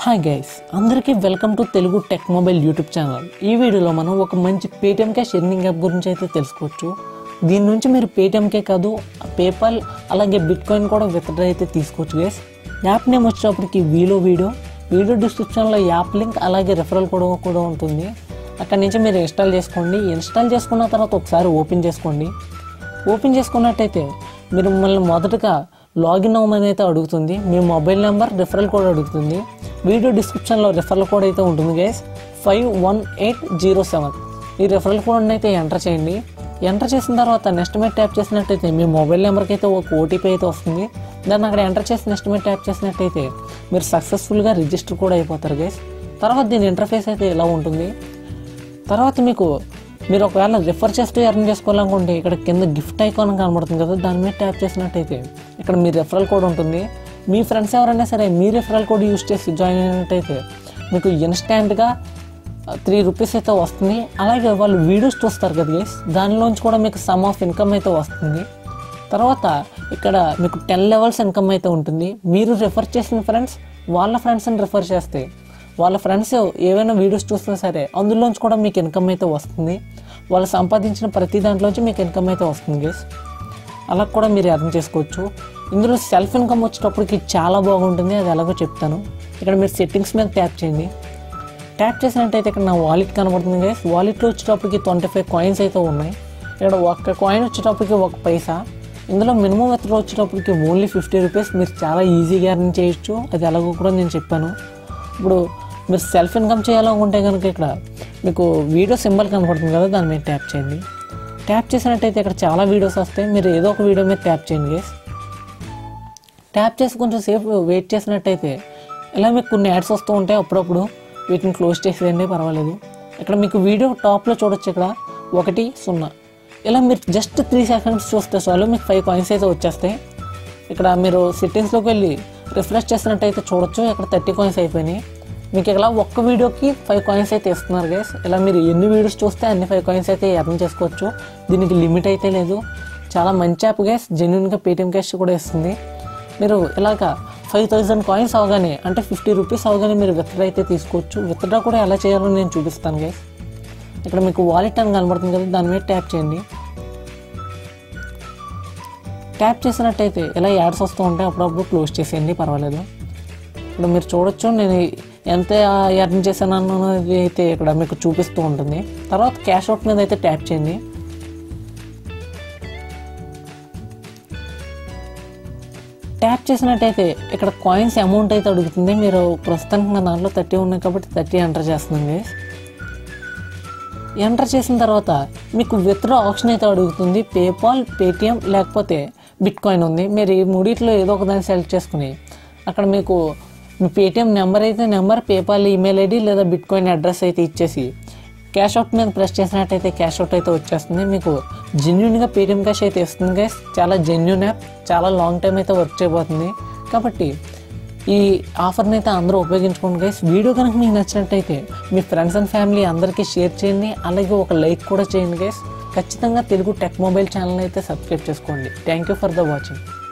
hi guys అందరికీ welcome to Telugu tech mobile YouTube channel ఈ వీడియోలో మనం ఒక మంచి పేటిఎం క్యాష్ ఎర్నింగ్ యాప్ గురించి అయితే తెలుసుకోవచ్చు దీని నుంచి మీరు పేటిఎంకే కాదు పేపాల్ అలాగే బిట్ కాయిన్ కూడా విత్డ్రా అయితే తీసుకోవచ్చు గైస్ యాప్ నేమ్ వచ్చేటప్పటికి వీలో వీడియో వీడియో డిస్క్రిప్షన్లో యాప్ లింక్ అలాగే రెఫరల్ కూడా కూడా ఉంటుంది అక్కడి నుంచి మీరు ఇన్స్టాల్ చేసుకోండి ఇన్స్టాల్ చేసుకున్న తర్వాత ఒకసారి ఓపెన్ చేసుకోండి ఓపెన్ చేసుకున్నట్టయితే మీరు మిమ్మల్ని మొదటగా లాగిన్ అవ్వమని అయితే అడుగుతుంది మీ మొబైల్ నెంబర్ రిఫరల్ కోడ్ అడుగుతుంది వీడియో డిస్క్రిప్షన్లో రిఫరల్ కోడ్ అయితే ఉంటుంది guys five one eight zero seven ఈ రిఫరల్ కోడ్ని అయితే ఎంటర్ చేయండి ఎంటర్ చేసిన తర్వాత నెక్స్ట్ మీద ట్యాప్ చేసినట్టయితే మీ మొబైల్ నెంబర్కి అయితే ఒక ఓటీపీ అయితే వస్తుంది దాన్ని అక్కడ ఎంటర్ చేసి నెక్స్ట్ మీద ట్యాప్ చేసినట్టయితే మీరు సక్సెస్ఫుల్గా రిజిస్టర్ కూడా అయిపోతారు గైస్ తర్వాత దీని ఇంటర్ఫేస్ అయితే ఇలా ఉంటుంది తర్వాత మీకు మీరు ఒకవేళ రిఫర్ చేస్తూ ఎర్న్ చేసుకోవాలనుకుంటే ఇక్కడ కింద గిఫ్ట్ ఐకాన్ కనబడుతుంది కదా దాని మీద ట్యాప్ చేసినట్టయితే ఇక్కడ మీ రెఫరల్ కోడ్ ఉంటుంది మీ ఫ్రెండ్స్ ఎవరైనా సరే మీ రెఫరల్ కోడ్ యూస్ చేసి జాయిన్ అయినట్టయితే మీకు ఇన్స్టాంట్గా త్రీ రూపీస్ అయితే వస్తుంది అలాగే వాళ్ళు వీడియోస్ చూస్తారు కదా గైస్ దానిలోంచి కూడా మీకు సమ్ ఆఫ్ ఇన్కమ్ అయితే వస్తుంది తర్వాత ఇక్కడ మీకు టెన్ లెవెల్స్ ఇన్కమ్ అయితే ఉంటుంది మీరు రిఫర్ చేసిన ఫ్రెండ్స్ వాళ్ళ ఫ్రెండ్స్ని రిఫర్ చేస్తే వాళ్ళ ఫ్రెండ్స్ ఏవైనా వీడియోస్ చూస్తున్నా సరే అందులోంచి కూడా మీకు ఇన్కమ్ అయితే వస్తుంది వాళ్ళు సంపాదించిన ప్రతి దాంట్లోంచి మీకు ఇన్కమ్ అయితే వస్తుంది గేస్ అలా కూడా మీరు అర్థం చేసుకోవచ్చు ఇందులో సెల్ఫ్ ఇన్కమ్ వచ్చేటప్పటికి చాలా బాగుంటుంది అది ఎలాగో చెప్తాను ఇక్కడ మీరు సెట్టింగ్స్ మీద ట్యాప్ చేయండి ట్యాప్ చేసినట్టయితే ఇక్కడ నా వాలెట్ కనబడుతుంది గైస్ వాలెట్లో వచ్చేటప్పటికి ట్వంటీ ఫైవ్ కాయిన్స్ అయితే ఉన్నాయి ఇక్కడ ఒక్క కాయిన్ వచ్చేటప్పటికి ఒక పైసా ఇందులో మినిమం విత్డ్రా వచ్చేటప్పటికి ఓన్లీ ఫిఫ్టీ రూపీస్ మీరు చాలా ఈజీగా ఎర్న్ చేయొచ్చు అది ఎలాగో కూడా నేను చెప్పాను ఇప్పుడు మీరు సెల్ఫ్ ఇన్కమ్ చేయాలనుకుంటే కనుక ఇక్కడ మీకు వీడియో సింబల్ కనపడుతుంది కదా దాని మీద ట్యాప్ చేయండి ట్యాప్ చేసినట్టయితే ఇక్కడ చాలా వీడియోస్ వస్తాయి మీరు ఏదో ఒక వీడియో మీద ట్యాప్ చేయండి గేస్ ట్యాప్ చేసి కొంచెం సేపు వెయిట్ చేసినట్టయితే ఇలా మీకు కొన్ని యాడ్స్ వస్తూ ఉంటాయి అప్పుడప్పుడు వీటిని క్లోజ్ చేసేయండి పర్వాలేదు ఇక్కడ మీకు వీడియో టాప్లో చూడొచ్చు ఇక్కడ ఒకటి సున్నా ఇలా మీరు జస్ట్ త్రీ సెకండ్స్ చూస్తే చాలు మీకు ఫైవ్ కాయిన్స్ అయితే వచ్చేస్తాయి ఇక్కడ మీరు సెట్టింగ్స్లోకి వెళ్ళి రిఫ్రెష్ చేసినట్టయితే చూడొచ్చు ఇక్కడ థర్టీ కాయిన్స్ అయిపోయినాయి మీకు ఇలా ఒక్క వీడియోకి ఫైవ్ కాయిన్స్ అయితే ఇస్తున్నారు గైస్ ఇలా మీరు ఎన్ని వీడియోస్ చూస్తే అన్ని ఫైవ్ కాయిన్స్ అయితే ఎర్న్ చేసుకోవచ్చు దీనికి లిమిట్ అయితే లేదు చాలా మంచి యాప్ గైస్ జెన్యున్గా పేటిఎం క్యాష్ కూడా ఇస్తుంది మీరు ఇలాగా ఫైవ్ థౌజండ్ కాయిన్స్ అవగానే అంటే ఫిఫ్టీ రూపీస్ అవగానే మీరు విత్డ్రా అయితే తీసుకోవచ్చు విత్డ్రా కూడా ఎలా చేయాలో నేను చూపిస్తాను గైస్ ఇక్కడ మీకు వాలెట్ అని కనబడుతుంది కదా దాని మీద ట్యాప్ చేయండి ట్యాప్ చేసినట్టయితే ఇలా యాడ్స్ వస్తూ ఉంటాయి అప్పుడప్పుడు క్లోజ్ చేసేయండి పర్వాలేదు ఇప్పుడు మీరు చూడొచ్చు నేను ఎంత ఎర్న్ చేశాను అన్నది అయితే ఇక్కడ మీకు చూపిస్తూ ఉంటుంది తర్వాత క్యాష్ అవుట్ మీద అయితే ట్యాప్ చేయండి ట్యాప్ చేసినట్టయితే ఇక్కడ కాయిన్స్ అమౌంట్ అయితే అడుగుతుంది మీరు ప్రస్తుతానికి నా దాంట్లో థర్టీ ఉన్నాయి కాబట్టి థర్టీ ఎంటర్ చేస్తుంది ఎంటర్ చేసిన తర్వాత మీకు విత్డ్రా ఆప్షన్ అయితే అడుగుతుంది పేపాల్ పేటిఎం లేకపోతే బిట్ కాయిన్ ఉంది మీరు ఈ మూడిట్లో ఏదో ఒక దాన్ని సెలెక్ట్ చేసుకుని అక్కడ మీకు మీ పేటిఎం నెంబర్ అయితే నెంబర్ పేపాల్ ఈమెయిల్ ఐడి లేదా బిట్ కాయిన్ అడ్రస్ అయితే ఇచ్చేసి క్యాష్ అవుట్ మీద ప్రెస్ చేసినట్టయితే క్యాష్ అవుట్ అయితే వచ్చేస్తుంది మీకు జెన్యున్గా పేటిఎం క్యాష్ అయితే ఇస్తుంది గైస్ చాలా జెన్యున్ యాప్ చాలా లాంగ్ టైం అయితే వర్క్ చేయబోతుంది కాబట్టి ఈ ఆఫర్ని అయితే అందరూ ఉపయోగించుకోండి గైస్ వీడియో కనుక మీకు నచ్చినట్టయితే మీ ఫ్రెండ్స్ అండ్ ఫ్యామిలీ అందరికీ షేర్ చేయండి అలాగే ఒక లైక్ కూడా చేయండి గైస్ ఖచ్చితంగా తెలుగు టెక్ మొబైల్ ఛానల్ అయితే సబ్స్క్రైబ్ చేసుకోండి thank you for the watching